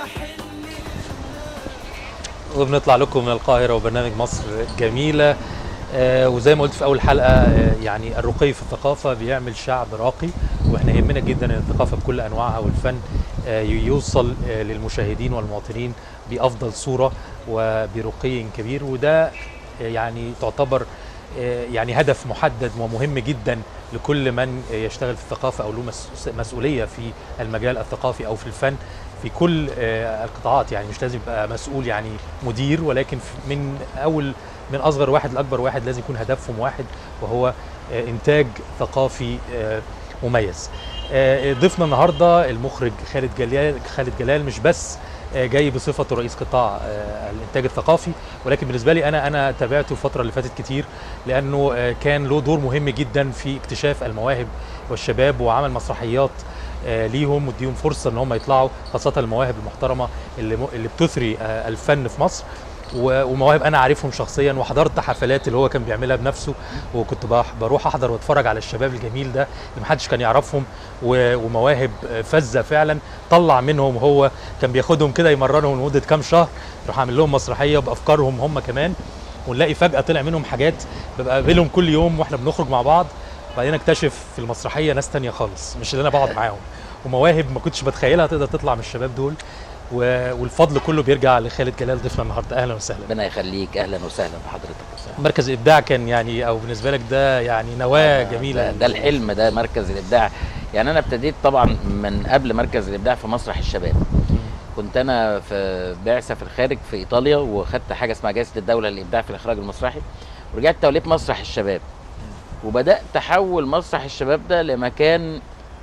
وبنطلع لكم من القاهرة وبرنامج مصر جميلة آه وزي ما قلت في أول حلقة آه يعني الرقي في الثقافة بيعمل شعب راقي وإحنا يهمنا جدا أن الثقافة بكل أنواعها والفن آه يوصل آه للمشاهدين والمواطنين بأفضل صورة وبرقي كبير وده آه يعني تعتبر آه يعني هدف محدد ومهم جدا لكل من يشتغل في الثقافة أو له مس- مسؤولية في المجال الثقافي أو في الفن في كل آه، القطاعات يعني مش لازم يبقى مسؤول يعني مدير ولكن في- من اول من اصغر واحد لاكبر واحد لازم يكون هدفهم واحد وهو آه، انتاج ثقافي آه، مميز. آه، ضيفنا النهارده المخرج خالد جلال خالد جلال مش بس آه، جاي بصفته رئيس قطاع آه، الانتاج الثقافي ولكن بالنسبه لي انا انا تابعته الفتره اللي فاتت كتير لانه آه، كان له دور مهم جدا في اكتشاف المواهب والشباب وعمل مسرحيات آه، ليهم وديهم فرصه ان هم يطلعوا خاصه المواهب المحترمه اللي م- اللي بتثري آه، الفن في مصر و- ومواهب انا عارفهم شخصيا وحضرت حفلات اللي هو كان بيعملها بنفسه وكنت بح- بروح احضر واتفرج على الشباب الجميل ده اللي محدش كان يعرفهم و- ومواهب آه، فذه فعلا طلع منهم هو كان بياخدهم كده يمرنهم لمده كام شهر يروح عامل لهم مسرحيه بافكارهم هم كمان ونلاقي فجاه طلع منهم حاجات ببقى قابلهم كل يوم واحنا بنخرج مع بعض بعدين اكتشف في المسرحيه ناس تانية خالص مش اللي انا بقعد معاهم ومواهب ما كنتش بتخيلها تقدر تطلع من الشباب دول و- والفضل كله بيرجع لخالد جلال ضيفنا النهارده اهلا وسهلا ربنا يخليك اهلا وسهلا بحضرتك مركز الابداع كان يعني او بالنسبه لك ده يعني نواه جميله ده, ده الحلم ده مركز الابداع يعني انا ابتديت طبعا من قبل مركز الابداع في مسرح الشباب كنت انا في بعثه في الخارج في ايطاليا وخدت حاجه اسمها جائزه الدوله للابداع في الاخراج المسرحي ورجعت توليت مسرح الشباب وبدات احول مسرح الشباب ده لمكان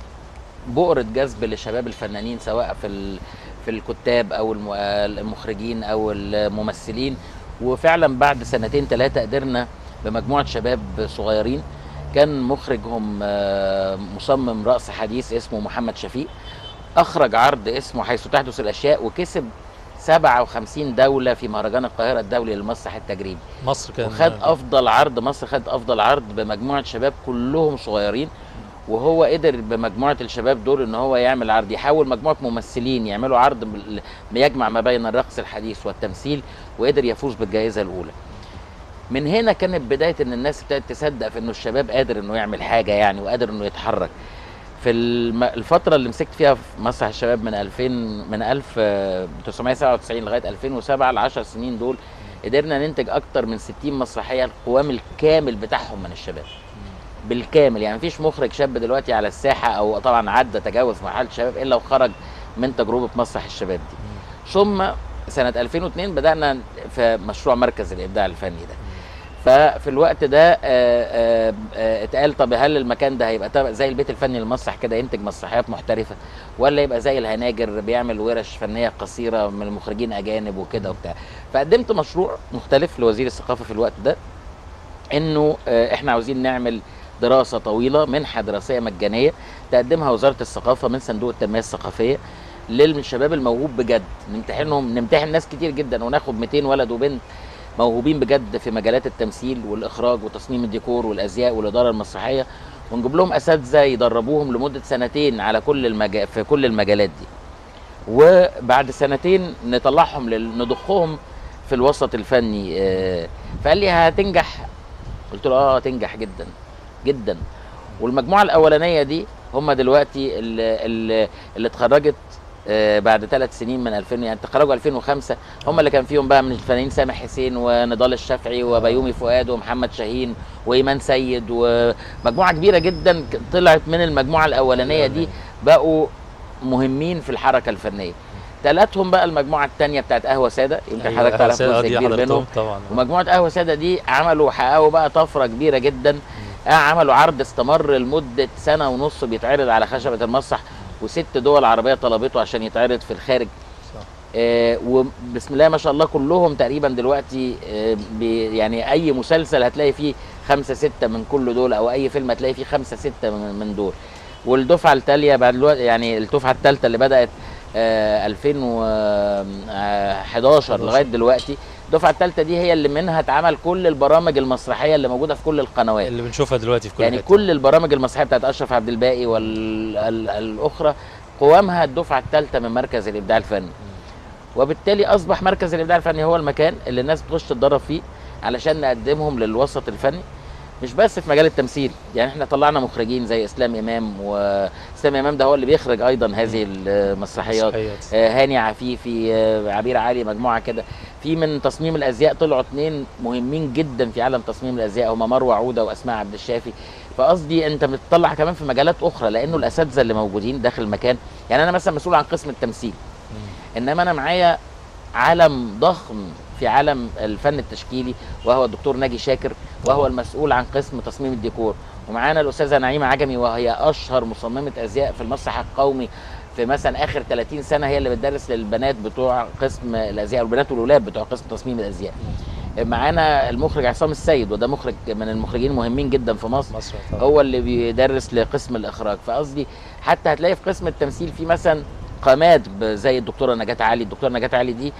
بؤرة جذب لشباب الفنانين سواء في ال... في الكتاب او الم... المخرجين او الممثلين وفعلا بعد سنتين ثلاثه قدرنا بمجموعه شباب صغيرين كان مخرجهم آه، مصمم رأس حديث اسمه محمد شفيق اخرج عرض اسمه حيث تحدث الاشياء وكسب 57 دولة في مهرجان القاهرة الدولي للمسرح التجريبي مصر كان وخد افضل عرض مصر خد افضل عرض بمجموعه شباب كلهم صغيرين وهو قدر بمجموعه الشباب دول ان هو يعمل عرض يحول مجموعه ممثلين يعملوا عرض بال- يجمع ما بين الرقص الحديث والتمثيل وقدر يفوز بالجائزه الاولى من هنا كانت بدايه ان الناس ابتدت تصدق في انه الشباب قادر انه يعمل حاجه يعني وقادر انه يتحرك في الم- الفتره اللي مسكت فيها في مسرح الشباب من 2000 من 1997 لغايه 2007 ال 10 سنين دول قدرنا ننتج اكتر من 60 مسرحيه القوام الكامل بتاعهم من الشباب بالكامل يعني مفيش مخرج شاب دلوقتي على الساحه او طبعا عدى تجاوز مرحله الشباب الا وخرج من تجربه مسرح الشباب دي ثم سنه 2002 بدانا في مشروع مركز الابداع الفني ده ففي الوقت ده آه، آه، آه، اتقال طب هل المكان ده هيبقى تبع- زي البيت الفني للمسرح كده ينتج مسرحيات محترفه ولا يبقى زي الهناجر بيعمل ورش فنيه قصيره من المخرجين اجانب وكده وبتاع فقدمت مشروع مختلف لوزير الثقافه في الوقت ده انه آه، احنا عاوزين نعمل دراسه طويله منحه دراسيه مجانيه تقدمها وزاره الثقافه من صندوق التنميه الثقافيه للشباب الموهوب بجد نمتحنهم نمتحن ناس كتير جدا وناخد 200 ولد وبنت موهوبين بجد في مجالات التمثيل والاخراج وتصميم الديكور والازياء والاداره المسرحيه ونجيب لهم اساتذه يدربوهم لمده سنتين على كل المجال في كل المجالات دي وبعد سنتين نطلعهم لل- نضخهم في الوسط الفني آه، فقال لي هتنجح قلت له اه هتنجح جدا جدا والمجموعه الاولانيه دي هم دلوقتي اللي, اللي, اللي اتخرجت آه، بعد ثلاث سنين من 2000 يعني تخرجوا 2005 هم اللي كان فيهم بقى من الفنانين سامح حسين ونضال الشافعي وبيومي فؤاد ومحمد شاهين وايمان سيد ومجموعه كبيره جدا ك- طلعت من المجموعه الاولانيه دي بقوا مهمين في الحركه الفنيه ثلاثهم بقى المجموعه الثانيه بتاعت قهوه ساده يمكن أيوة، حضرتك تعرف سيدة جزء دي كبير حضرتهم منهم طبعا ومجموعه قهوه ساده دي عملوا وحققوا بقى طفره كبيره جدا آه عملوا عرض استمر لمده سنه ونص بيتعرض على خشبه المسرح وست دول عربيه طلبته عشان يتعرض في الخارج صح. آه وبسم الله ما شاء الله كلهم تقريبا دلوقتي آه بي- يعني اي مسلسل هتلاقي فيه خمسه سته من كل دول او اي فيلم هتلاقي فيه خمسه سته من, من دول والدفعه التاليه بعد دلوقتي يعني الدفعه الثالثه اللي بدات آه 2011 لغايه دلوقتي الدفعه الثالثه دي هي اللي منها اتعمل كل البرامج المسرحيه اللي موجوده في كل القنوات اللي بنشوفها دلوقتي في كل يعني حتة. كل البرامج المسرحيه بتاعت اشرف عبد الباقي والاخرى قوامها الدفعه الثالثه من مركز الابداع الفني وبالتالي اصبح مركز الابداع الفني هو المكان اللي الناس بتخش تتدرب فيه علشان نقدمهم للوسط الفني مش بس في مجال التمثيل يعني احنا طلعنا مخرجين زي اسلام امام واسلام امام ده هو اللي بيخرج ايضا هذه المسرحيات مسرحيات. آه، هاني عفيفي آه، عبير علي مجموعه كده في من تصميم الازياء طلعوا اتنين مهمين جدا في عالم تصميم الازياء هما مروه عوده واسماء عبد الشافي فقصدي انت بتطلع كمان في مجالات اخرى لانه الاساتذه اللي موجودين داخل المكان يعني انا مثلا مسؤول عن قسم التمثيل انما انا معايا عالم ضخم في عالم الفن التشكيلي وهو الدكتور ناجي شاكر وهو المسؤول عن قسم تصميم الديكور ومعانا الاستاذه نعيمه عجمي وهي اشهر مصممه ازياء في المسرح القومي في مثلا اخر 30 سنه هي اللي بتدرس للبنات بتوع قسم الازياء والبنات والولاد بتوع قسم تصميم الازياء معانا المخرج عصام السيد وده مخرج من المخرجين المهمين جدا في مصر مصر طبعا. هو اللي بيدرس لقسم الاخراج فقصدي حتى هتلاقي في قسم التمثيل في مثلا قامات ب- زي الدكتوره نجاة علي الدكتوره نجاة علي دي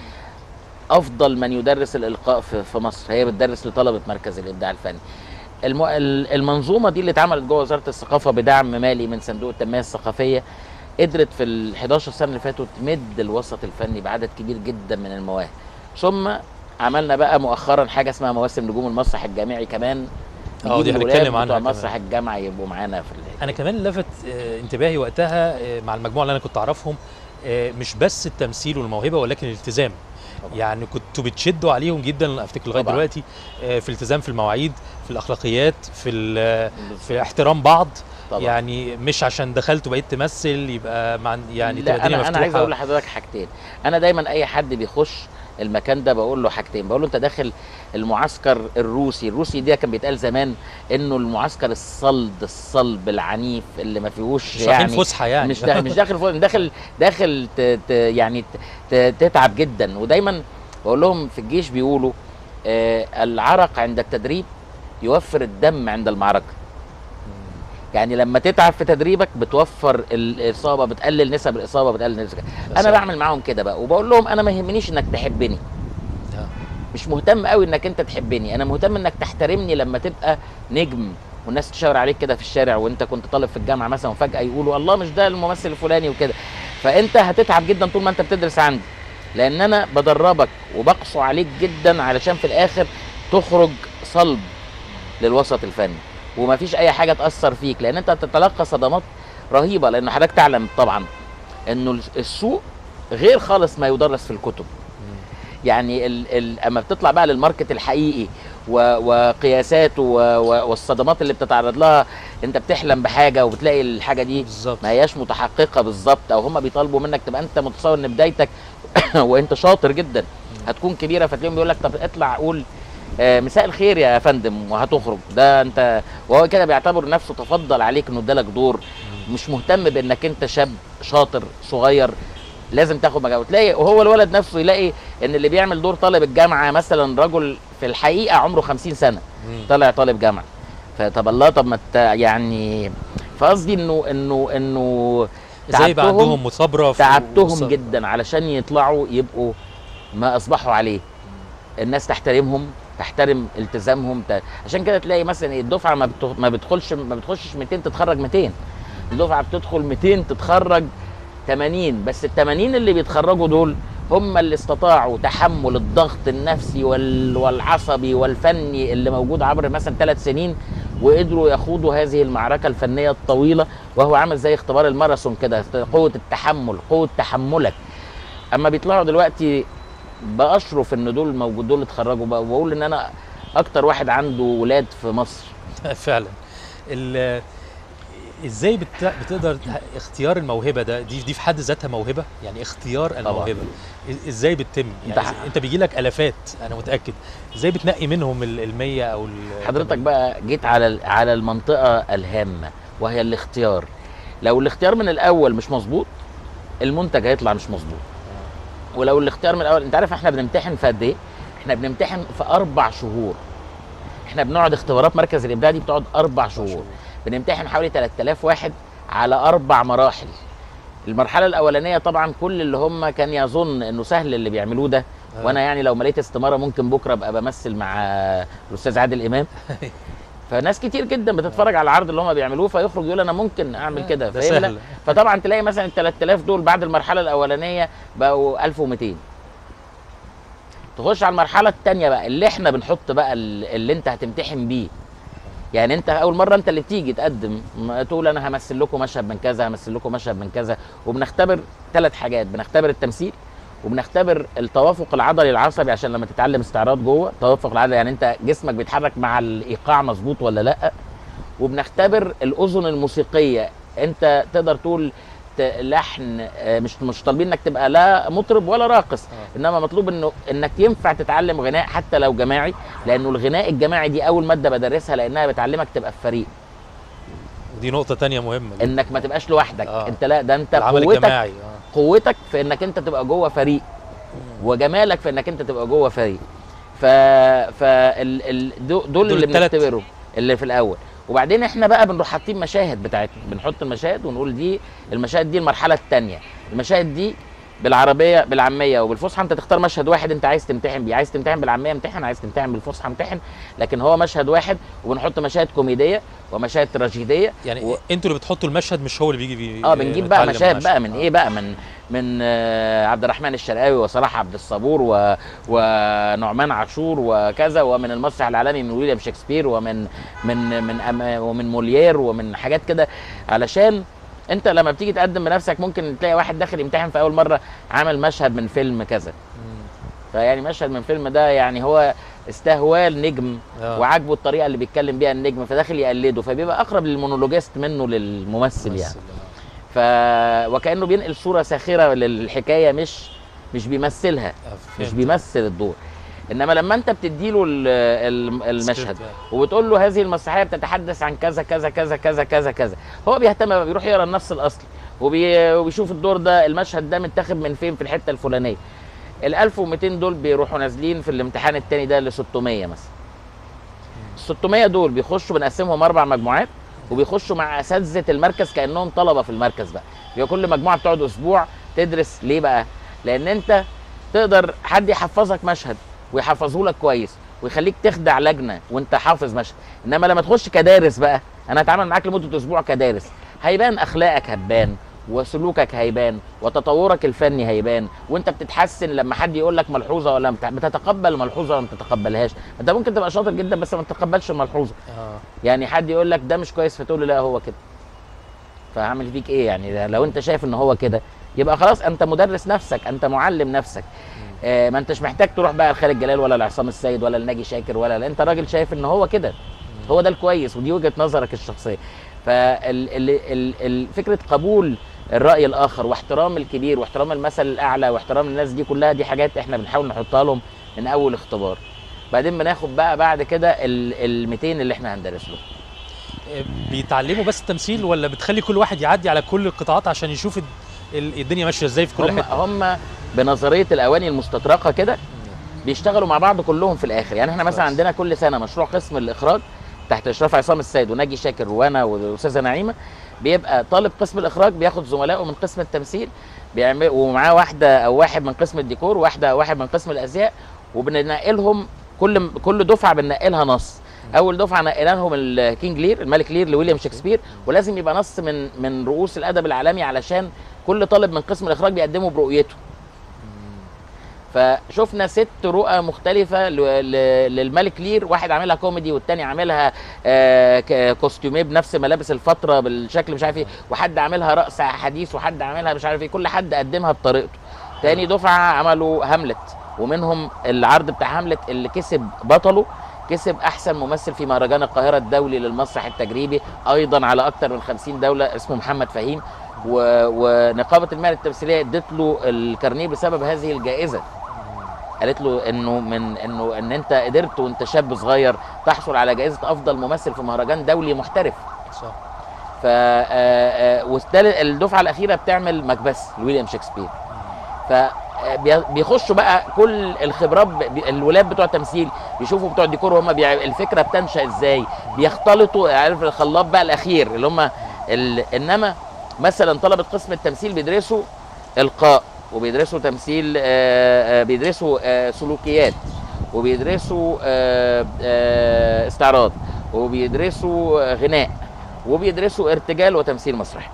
افضل من يدرس الالقاء في, في مصر هي بتدرس لطلبه مركز الابداع الفني الم... ال- المنظومه دي اللي اتعملت جوه وزاره الثقافه بدعم مالي من صندوق التنميه الثقافيه قدرت في ال 11 سنه اللي فاتوا تمد الوسط الفني بعدد كبير جدا من المواهب ثم عملنا بقى مؤخرا حاجه اسمها مواسم نجوم المسرح الجامعي كمان اه، نجيب دي الولاد هنتكلم عنها بتوع كمان. مسرح الجامعه يبقوا معانا في ال- انا كمان لفت آه، انتباهي وقتها آه، مع المجموعه اللي انا كنت اعرفهم آه، مش بس التمثيل والموهبه ولكن الالتزام طبعا. يعني كنتوا بتشدوا عليهم جدا افتكر لغايه طبعا. دلوقتي آه، في الالتزام في المواعيد في الاخلاقيات في ال- في احترام بعض طبعا. يعني مش عشان دخلت وبقيت تمثل يبقى مع يعني تبقى لا الدنيا انا انا عايز مفتوحة. اقول لحضرتك حاجتين انا دايما اي حد بيخش المكان ده بقول له حاجتين بقول له انت داخل المعسكر الروسي الروسي ده كان بيتقال زمان انه المعسكر الصلد الصلب العنيف اللي ما فيهوش مش رايحين يعني فسحه يعني مش داخل مش داخل فوق داخل داخل ت ت يعني ت ت تتعب جدا ودايما بقول لهم في الجيش بيقولوا آه العرق عند التدريب يوفر الدم عند المعركه يعني لما تتعب في تدريبك بتوفر الاصابه بتقلل نسب الاصابه بتقلل نسب انا صحيح. بعمل معاهم كده بقى وبقول لهم انا ما يهمنيش انك تحبني آه. مش مهتم قوي انك انت تحبني انا مهتم انك تحترمني لما تبقى نجم والناس تشاور عليك كده في الشارع وانت كنت طالب في الجامعه مثلا وفجاه يقولوا الله مش ده الممثل الفلاني وكده فانت هتتعب جدا طول ما انت بتدرس عندي لان انا بدربك وبقسو عليك جدا علشان في الاخر تخرج صلب للوسط الفني ومفيش اي حاجه تاثر فيك لان انت هتتلقى صدمات رهيبه لان حضرتك تعلم طبعا انه السوق غير خالص ما يدرس في الكتب يعني ال ال اما بتطلع بقى للماركت الحقيقي و- وقياساته و- و- والصدمات اللي بتتعرض لها انت بتحلم بحاجه وبتلاقي الحاجه دي بالظبط ما هياش متحققه بالظبط او هم بيطالبوا منك تبقى انت متصور ان بدايتك وانت شاطر جدا هتكون كبيره فتلاقيهم بيقول لك طب اطلع قول آه، مساء الخير يا فندم وهتخرج ده انت وهو كده بيعتبر نفسه تفضل عليك انه ادالك دور مش مهتم بانك انت شاب شاطر صغير لازم تاخد مجال وتلاقي وهو الولد نفسه يلاقي ان اللي بيعمل دور طالب الجامعه مثلا رجل في الحقيقه عمره 50 سنه مم. طالع طالب جامعه فطب الله طب ما ت- يعني فقصدي انه انه انه ازاي يبقى تعبتهم- عندهم مثابره في- تعبتهم وص- جدا علشان يطلعوا يبقوا ما اصبحوا عليه الناس تحترمهم تحترم التزامهم ت... عشان كده تلاقي مثلا إيه، الدفعه ما, بت... ما بتدخلش ما بتخشش 200 تتخرج 200 الدفعه بتدخل 200 تتخرج 80 بس ال 80 اللي بيتخرجوا دول هم اللي استطاعوا تحمل الضغط النفسي وال... والعصبي والفني اللي موجود عبر مثلا ثلاث سنين وقدروا يخوضوا هذه المعركه الفنيه الطويله وهو عامل زي اختبار الماراثون كده قوه التحمل قوه تحملك اما بيطلعوا دلوقتي باشرف ان دول موجود دول اتخرجوا بقى وبقول ان انا اكتر واحد عنده ولاد في مصر فعلا ال- ازاي بت... بتقدر ت- اختيار الموهبه ده دي دي في حد ذاتها موهبه يعني اختيار الموهبه إز- ازاي بتتم يعني انت ح- إز- انت بيجي لك الافات انا متاكد ازاي بتنقي منهم ال 100 او ال حضرتك بقى جيت على ال- على المنطقه الهامه وهي الاختيار لو الاختيار من الاول مش مظبوط المنتج هيطلع مش مظبوط ولو الاختيار من الاول انت عارف احنا بنمتحن في قد ايه احنا بنمتحن في اربع شهور احنا بنقعد اختبارات مركز الابداع دي بتقعد اربع شهور بنمتحن حوالي 3000 واحد على اربع مراحل المرحله الاولانيه طبعا كل اللي هم كان يظن انه سهل اللي بيعملوه ده آه. وانا يعني لو مليت استماره ممكن بكره ابقى بمثل مع الاستاذ عادل امام فناس كتير جدا بتتفرج على العرض اللي هم بيعملوه فيخرج يقول انا ممكن اعمل كده ده فاهم لا؟ سهل فطبعا تلاقي مثلا ال 3000 دول بعد المرحله الاولانيه بقوا 1200 تخش على المرحله الثانيه بقى اللي احنا بنحط بقى ال- اللي انت هتمتحن بيه يعني انت اول مره انت اللي بتيجي تقدم ما تقول انا همثل لكم مشهد من كذا همثل لكم مشهد من كذا وبنختبر ثلاث حاجات بنختبر التمثيل وبنختبر التوافق العضلي العصبي عشان لما تتعلم استعراض جوه توافق العضلي يعني انت جسمك بيتحرك مع الايقاع مظبوط ولا لا وبنختبر الاذن الموسيقيه انت تقدر تقول ت- لحن آه، مش مش طالبين انك تبقى لا مطرب ولا راقص آه. انما مطلوب انه انك ينفع تتعلم غناء حتى لو جماعي لانه الغناء الجماعي دي اول ماده بدرسها لانها بتعلمك تبقى في فريق ودي نقطه تانية مهمه جدا. انك ما تبقاش لوحدك آه. انت لا ده انت العمل قوتك الجماعي اه قوتك في انك انت تبقى جوه فريق وجمالك في انك انت تبقى جوه فريق ف ف ال... ال... دو- دول, دول اللي التلات. بنختبرهم اللي في الاول وبعدين احنا بقى بنروح حاطين مشاهد بتاعتنا بنحط المشاهد ونقول دي المشاهد دي المرحله الثانيه المشاهد دي بالعربيه بالعاميه وبالفصحى انت تختار مشهد واحد انت عايز تمتحن بيه عايز تمتحن بالعاميه امتحن عايز تمتحن بالفصحى امتحن لكن هو مشهد واحد وبنحط مشاهد كوميديه ومشاهد تراجيديه يعني و- انتوا اللي بتحطوا المشهد مش هو اللي بيجي بي اه بنجيب بقى متعلم مشاهد مع بقى من الشيخ. ايه بقى من من آه، عبد الرحمن الشرقاوي وصلاح عبد الصبور و... ونعمان عاشور وكذا ومن المسرح العالمي من ويليام شكسبير ومن من من أم... ومن موليير ومن حاجات كده علشان انت لما بتيجي تقدم بنفسك ممكن تلاقي واحد داخل يمتحن في اول مره عامل مشهد من فيلم كذا مم. فيعني مشهد من فيلم ده يعني هو استهوال نجم آه. وعاجبه الطريقه اللي بيتكلم بيها النجم فداخل يقلده فبيبقى اقرب للمونولوجيست منه للممثل يعني ممثل، ف وكانه بينقل صوره ساخره للحكايه مش مش بيمثلها آه. مش فهمت. بيمثل الدور انما لما انت بتديله ال- ال- المشهد سكريبت بقى. وبتقول له هذه المسرحيه بتتحدث عن كذا كذا كذا كذا كذا كذا هو بيهتم بيروح يقرا النص الاصلي وبي... وبيشوف الدور ده المشهد ده متاخد من فين في الحته الفلانيه ال 1200 دول بيروحوا نازلين في الامتحان الثاني ده ل 600 مثلا ال 600 دول بيخشوا بنقسمهم اربع مجموعات وبيخشوا مع اساتذه المركز كانهم طلبه في المركز بقى يبقى كل مجموعه بتقعد اسبوع تدرس ليه بقى لان انت تقدر حد يحفظك مشهد ويحفظه لك كويس ويخليك تخدع لجنه وانت حافظ مشهد انما لما تخش كدارس بقى انا هتعامل معاك لمده اسبوع كدارس هيبان اخلاقك هتبان وسلوكك هيبان وتطورك الفني هيبان وانت بتتحسن لما حد يقول لك ملحوظه ولا بت- بتتقبل ملحوظه ولا ما بتتقبلهاش انت ممكن تبقى شاطر جدا بس ما تتقبلش الملحوظه اه يعني حد يقول لك ده مش كويس فتقول له لا هو كده فهعمل فيك ايه يعني ده لو انت شايف ان هو كده يبقى خلاص انت مدرس نفسك انت معلم نفسك آه ما انتش محتاج تروح بقى لخالد جلال ولا لعصام السيد ولا لناجي شاكر ولا لا انت راجل شايف ان هو كده هو ده الكويس ودي وجهه نظرك الشخصيه ففكره قبول الراي الاخر واحترام الكبير واحترام المثل الاعلى واحترام الناس دي كلها دي حاجات احنا بنحاول نحطها لهم من اول اختبار بعدين بناخد بقى بعد كده ال 200 اللي احنا هندرس له بيتعلموا بس التمثيل ولا بتخلي كل واحد يعدي على كل القطاعات عشان يشوف ال- ال- الدنيا ماشيه ازاي في كل هم حته هم بنظريه الاواني المستطرقه كده بيشتغلوا مع بعض كلهم في الاخر يعني احنا مثلا كويس. عندنا كل سنه مشروع قسم الاخراج تحت اشراف عصام السيد وناجي شاكر وانا والاستاذه نعيمه بيبقى طالب قسم الاخراج بياخد زملائه من قسم التمثيل بيعمل ومعاه واحده او واحد من قسم الديكور واحده او واحد من قسم الازياء وبننقلهم كل كل دفعه بننقلها نص اول دفعه نقلنا لهم الكينج لير الملك لير لويليام شكسبير ولازم يبقى نص من من رؤوس الادب العالمي علشان كل طالب من قسم الاخراج بيقدمه برؤيته فشفنا ست رؤى مختلفة ل- ل- للملك لير واحد عاملها كوميدي والتاني عاملها آه، ك- كوستيوميه بنفس ملابس الفترة بالشكل مش عارف ايه وحد عاملها رقص حديث وحد عاملها مش عارف ايه كل حد قدمها بطريقته تاني دفعة عملوا هاملت ومنهم العرض بتاع هاملت اللي كسب بطله كسب احسن ممثل في مهرجان القاهره الدولي للمسرح التجريبي ايضا على اكثر من 50 دوله اسمه محمد فهيم و... ونقابه المهن التمثيليه ادت له الكارنيه بسبب هذه الجائزه قالت له انه من انه ان انت قدرت وانت شاب صغير تحصل على جائزه افضل ممثل في مهرجان دولي محترف صح ف آه، آه، والتالت الدفعه الاخيره بتعمل مكبث لويليام شكسبير ف آه، بي- بيخشوا بقى كل الخبرات ب- بي- الولاد بتوع التمثيل بيشوفوا بتوع الديكور هم بيع... الفكره بتنشا ازاي بيختلطوا عارف الخلاط بقى الاخير اللي هم ال... انما مثلا طلبه قسم التمثيل بيدرسوا القاء وبيدرسوا تمثيل آه، آه، بيدرسوا آه، سلوكيات وبيدرسوا آه، آه، استعراض وبيدرسوا آه، غناء وبيدرسوا ارتجال وتمثيل مسرحي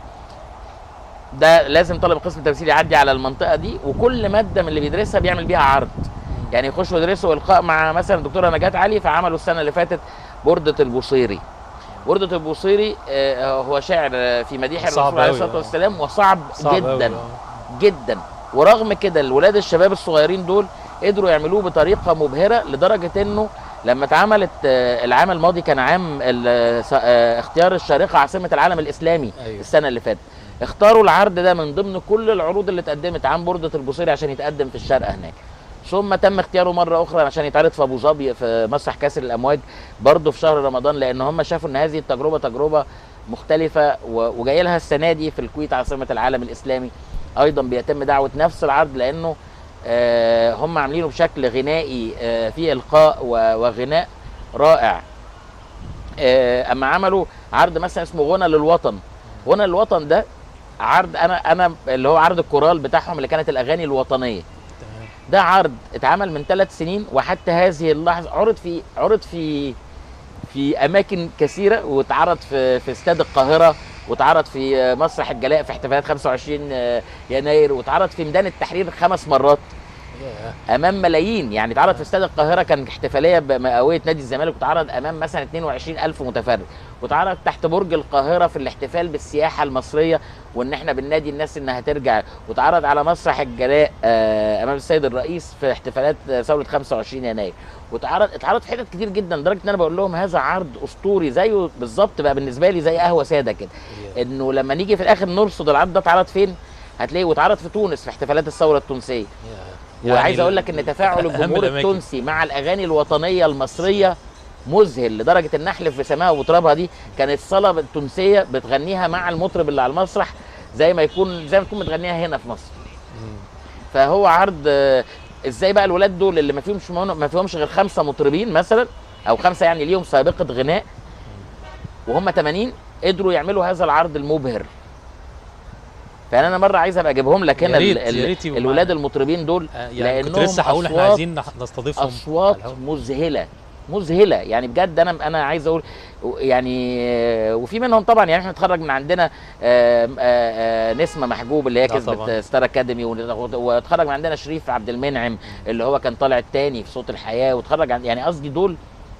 ده لازم طالب قسم التمثيل يعدي على المنطقه دي وكل ماده من اللي بيدرسها بيعمل بيها عرض يعني يخشوا يدرسوا القاء مع مثلا الدكتوره نجاة علي فعملوا السنه اللي فاتت برده البوصيري برده البوصيري آه، هو شاعر آه، في مديح صعب الرسول عليه أوي، الصلاه آه. والسلام وصعب, صعب أوي، جدا آه. جدا ورغم كده الولاد الشباب الصغيرين دول قدروا يعملوه بطريقه مبهره لدرجه انه لما اتعملت آه، العام الماضي كان عام ال- س- آه، اختيار الشارقه عاصمه العالم الاسلامي أيوة. السنه اللي فاتت اختاروا العرض ده من ضمن كل العروض اللي اتقدمت عن برده البوصيري عشان يتقدم في الشارقه هناك ثم تم اختياره مره اخرى عشان يتعرض في ابو ظبي في مسرح كاسر الامواج برضه في شهر رمضان لان هم شافوا ان هذه التجربه تجربه مختلفه و- وجاي لها السنه دي في الكويت عاصمه العالم الاسلامي ايضا بيتم دعوه نفس العرض لانه آه، هم عاملينه بشكل غنائي آه، فيه القاء و- وغناء رائع آه، اما عملوا عرض مثلا اسمه غنى للوطن غنى للوطن ده عرض انا انا اللي هو عرض الكورال بتاعهم اللي كانت الاغاني الوطنيه تمام ده عرض اتعمل من ثلاث سنين وحتى هذه اللحظه عرض في عرض في في اماكن كثيره واتعرض في في استاد القاهره واتعرض في آه، مسرح الجلاء في احتفالات 25 آه، يناير واتعرض في ميدان التحرير خمس مرات ياه. امام ملايين يعني اتعرض في استاد القاهره كان احتفاليه بمئويه نادي الزمالك واتعرض امام مثلا 22 الف متفرج واتعرض تحت برج القاهره في الاحتفال بالسياحه المصريه وان احنا بننادي الناس انها ترجع واتعرض على مسرح الجلاء آه، امام السيد الرئيس في احتفالات آه، ثوره 25 يناير واتعرض اتعرض في حتت كتير جدا لدرجه ان انا بقول لهم هذا عرض اسطوري زيه بالظبط بقى بالنسبه لي زي قهوه ساده كده ياه. انه لما نيجي في الاخر نرصد العرض ده اتعرض فين هتلاقيه واتعرض في تونس في احتفالات الثوره التونسيه ياه. وعايز ال- اقول لك ان تفاعل أهم الجمهور الأماكن. التونسي مع الاغاني الوطنيه المصريه مذهل لدرجه ان نحلف بسماها وترابها دي كانت الصلاه التونسيه بتغنيها مع المطرب اللي على المسرح زي ما يكون زي ما تكون بتغنيها هنا في مصر مم. فهو عرض آه، ازاي بقى الولاد دول اللي ما فيهمش ما فيهمش غير خمسه مطربين مثلا او خمسه يعني ليهم سابقه غناء وهم 80 قدروا يعملوا هذا العرض المبهر فانا انا مره عايز ابقى اجيبهم لك هنا يا ريت- ال- يا ال- ريت يبقوا الولاد معانا. المطربين دول آه، يعني كنت لأنهم لسه هقول احنا أصوات- عايزين نح- نستضيفهم اصوات على الهوا. مذهله مذهله يعني بجد انا انا عايز اقول يعني آه، وفي منهم طبعا يعني احنا اتخرج من عندنا آه، آه، آه، نسمه محجوب اللي هي آه كسبت طبعاً. ستار اكاديمي ون- واتخرج من عندنا شريف عبد المنعم اللي هو كان طالع التاني في صوت الحياه واتخرج عن يعني قصدي دول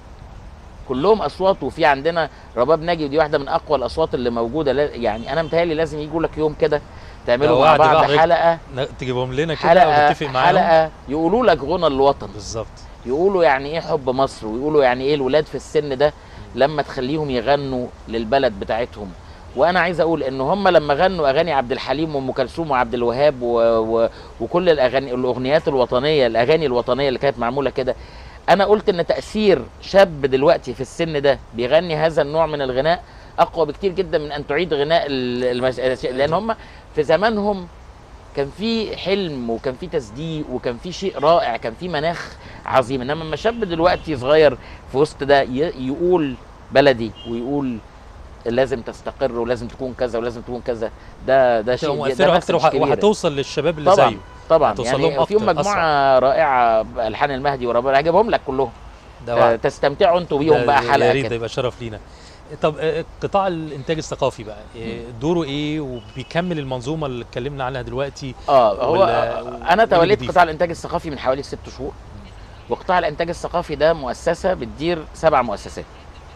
كلهم اصوات وفي عندنا رباب ناجي ودي واحده من اقوى الاصوات اللي موجوده لا- يعني انا متهيألي لازم يجوا لك يوم كده تعملوا لو مع وعد بقى بعض حضرتك حلقه ن- تجيبهم لنا كده حلقه ونتفق معاهم حلقه يقولوا لك غنى الوطن بالظبط يقولوا يعني ايه حب مصر ويقولوا يعني ايه الولاد في السن ده لما تخليهم يغنوا للبلد بتاعتهم وانا عايز اقول ان هم لما غنوا اغاني عبد الحليم وام كلثوم وعبد الوهاب و... و... وكل الاغاني الاغنيات الوطنيه الاغاني الوطنيه اللي كانت معموله كده انا قلت ان تاثير شاب دلوقتي في السن ده بيغني هذا النوع من الغناء اقوى بكتير جدا من ان تعيد غناء ال- المس... لان هم في زمانهم كان في حلم وكان في تصديق وكان في شيء رائع كان في مناخ عظيم انما لما شاب دلوقتي صغير في وسط ده ي- يقول بلدي ويقول لازم تستقر ولازم تكون كذا ولازم تكون كذا ده ده شيء هتبقى ده- ده مؤثره بس اكتر مش وه- كبيرة. وهتوصل للشباب اللي طبعا زيه طبعا هتوصل يعني لهم فيهم أكتر، مجموعه رائعه الحان المهدي وربنا هجيبهم لك كلهم ده آه وعد تستمتعوا انتوا بيهم ده- بقى يا حلقه ريت ده كده يبقى شرف لينا طب آه، قطاع الانتاج الثقافي بقى آه، دوره ايه وبيكمل المنظومه اللي اتكلمنا عنها دلوقتي اه هو ولا- انا ولا توليت جديد؟ قطاع الانتاج الثقافي من حوالي ست شهور وقطاع الانتاج الثقافي ده مؤسسه بتدير سبع مؤسسات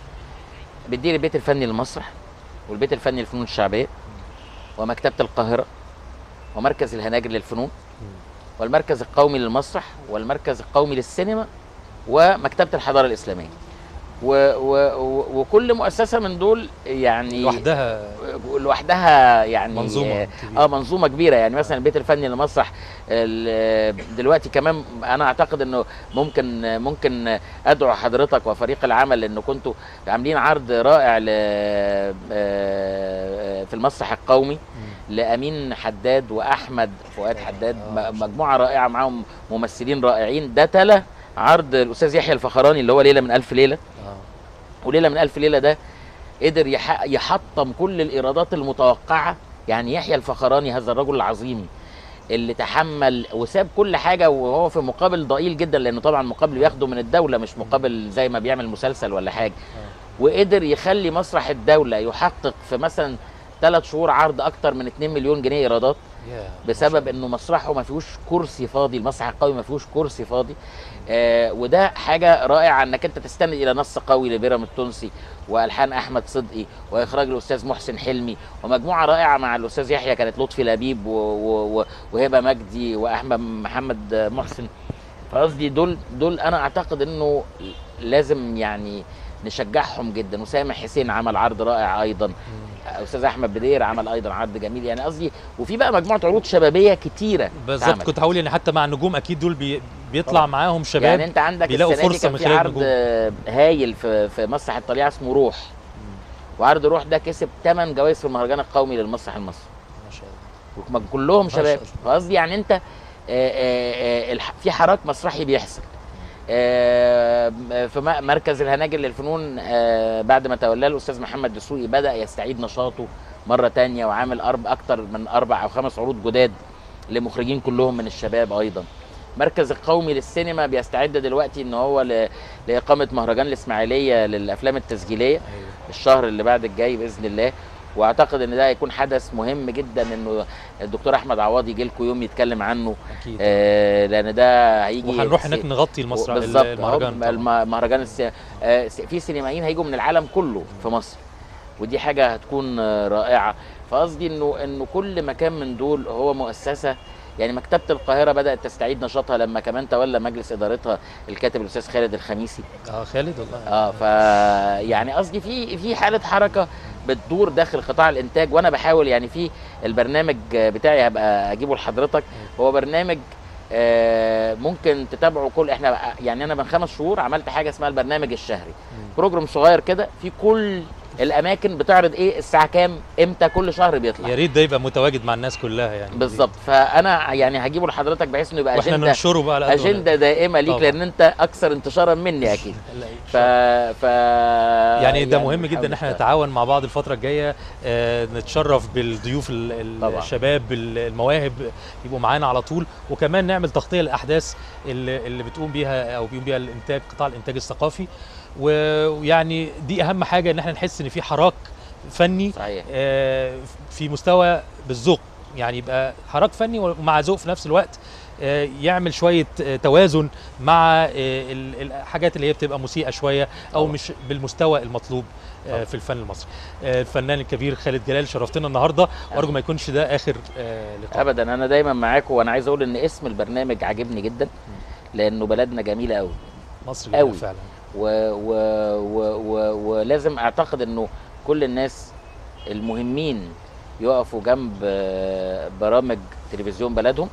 بتدير البيت الفني للمسرح والبيت الفني للفنون الشعبيه ومكتبه القاهره ومركز الهناجر للفنون والمركز القومي للمسرح والمركز القومي للسينما ومكتبه الحضاره الاسلاميه و و و وكل مؤسسه من دول يعني لوحدها لوحدها يعني منظومه اه كبيره منظومه كبيره يعني مثلا البيت الفني للمسرح ال- دلوقتي كمان انا اعتقد انه ممكن ممكن ادعو حضرتك وفريق العمل انه كنتوا عاملين عرض رائع ل آه، في المسرح القومي مم. لامين حداد واحمد فؤاد حداد آه. م- مجموعه رائعه معاهم ممثلين رائعين ده تلا عرض الاستاذ يحيى الفخراني اللي هو ليله من الف ليله آه. وليله من الف ليله ده قدر يح- يحطم كل الايرادات المتوقعه يعني يحيى الفخراني هذا الرجل العظيم اللي تحمل وساب كل حاجه وهو في مقابل ضئيل جدا لانه طبعا مقابل بياخده من الدوله مش مقابل زي ما بيعمل مسلسل ولا حاجه وقدر يخلي مسرح الدوله يحقق في مثلا ثلاث شهور عرض اكتر من 2 مليون جنيه ايرادات يا بسبب انه مسرحه ما فيهوش كرسي فاضي المسرح القوي ما فيهوش كرسي فاضي آه وده حاجه رائعه انك انت تستند الى نص قوي لبيرام التونسي والحان احمد صدقي واخراج الاستاذ محسن حلمي ومجموعه رائعه مع الاستاذ يحيى كانت لطفي لبيب و- و- و- وهبه مجدي واحمد محمد محسن فقصدي دول دول انا اعتقد انه لازم يعني نشجعهم جدا وسامح حسين عمل عرض رائع ايضا مم. استاذ احمد بدير عمل ايضا عرض جميل يعني قصدي وفي بقى مجموعه عروض شبابيه كتيره بالظبط اتعملت. كنت هقول يعني حتى مع النجوم اكيد دول بي بيطلع طبعا. معاهم شباب يعني انت عندك بيلاقوا السنه دي فرصة كان من في خلال عرض النجوم. آه، هايل في في مسرح الطليعه اسمه روح وعرض روح ده كسب 8 جوائز في المهرجان القومي للمسرح المصري ما شاء الله وكم- كلهم ما شاء شباب الله. فقصدي يعني انت آه، آه، آه، الح- في حراك مسرحي بيحصل آه، في م- مركز الهناجر للفنون آه، بعد ما تولاه الاستاذ محمد دسوقي بدا يستعيد نشاطه مره تانية وعامل أرب اكتر من اربع او خمس عروض جداد لمخرجين كلهم من الشباب ايضا مركز القومي للسينما بيستعد دلوقتي ان هو ل- لاقامه مهرجان الاسماعيليه للافلام التسجيليه ايوه الشهر اللي بعد الجاي باذن الله واعتقد ان ده هيكون حدث مهم جدا انه الدكتور احمد عوض يجي لكم يوم يتكلم عنه اكيد آه لان ده هيجي وهنروح هناك نغطي المسرح بالظبط المهرجان أهو طبعاً. الم- مهرجان الس... آه س- في سينمائيين هيجوا من العالم كله في مصر ودي حاجه هتكون آه، رائعه فقصدي انه انه كل مكان من دول هو مؤسسه يعني مكتبه القاهره بدات تستعيد نشاطها لما كمان تولى مجلس ادارتها الكاتب الاستاذ خالد الخميسي اه خالد والله اه ف يعني قصدي في في حاله حركه بتدور داخل قطاع الانتاج وانا بحاول يعني في البرنامج بتاعي هبقى اجيبه لحضرتك هو برنامج آه، ممكن تتابعه كل احنا يعني انا من خمس شهور عملت حاجه اسمها البرنامج الشهري مم. بروجرام صغير كده في كل الاماكن بتعرض ايه الساعه كام امتى كل شهر بيطلع يا ريت ده يبقى متواجد مع الناس كلها يعني بالظبط فانا يعني هجيبه لحضرتك بحيث انه يبقى واحنا اجنده ننشره بقى على قد ما اجنده دائمه ليك طبعا. لان انت اكثر انتشارا مني اكيد نقدر. ف ف يعني ده مهم بنحاول جدا ان احنا نشتغل. نتعاون مع بعض الفتره الجايه آه، نتشرف بالضيوف ال- ال- طبعا. الشباب ال- المواهب يبقوا معانا على طول وكمان نعمل تغطيه للاحداث اللي, اللي بتقوم بيها او بيقوم بيها الانتاج قطاع الانتاج الثقافي و- ويعني دي اهم حاجه ان احنا نحس ان في حراك فني صحيح آه، في مستوى بالذوق يعني يبقى حراك فني ومع ذوق في نفس الوقت آه، يعمل شويه آه، توازن مع آه، ال- الحاجات اللي هي بتبقى مسيئه شويه او طبعا. مش بالمستوى المطلوب آه، طبعا. في الفن المصري آه، الفنان الكبير خالد جلال شرفتنا النهارده وارجو ما يكونش ده اخر آه، لقاء ابدا انا دايما معاكم وانا عايز اقول ان اسم البرنامج عاجبني جدا لانه بلدنا جميله قوي مصر أوي. جميلة فعلا و... و... و... و... ولازم اعتقد انه كل الناس المهمين يقفوا جنب آه، برامج تلفزيون بلدهم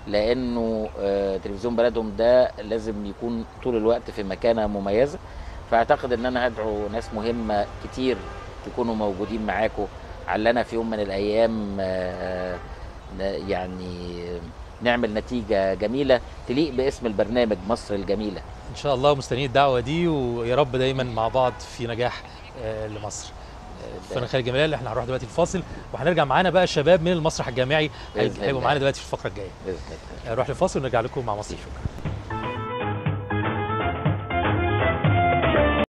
لانه آه، تلفزيون بلدهم ده لازم يكون طول الوقت في مكانه مميزه فاعتقد ان انا هدعو ناس مهمه كتير يكونوا موجودين معاكم علنا في يوم من الايام آه، ن- يعني نعمل نتيجه جميله تليق باسم البرنامج مصر الجميله ان شاء الله مستنيين الدعوه دي ويا رب دايما مع بعض في نجاح آه، لمصر آه، الفنان خالد جمال احنا هنروح دلوقتي الفاصل وهنرجع معانا بقى الشباب من المسرح الجامعي بإذن هيبقوا الله. معانا دلوقتي في الفقره الجايه باذن الله نروح لفاصل ونرجع لكم مع مصر شكرا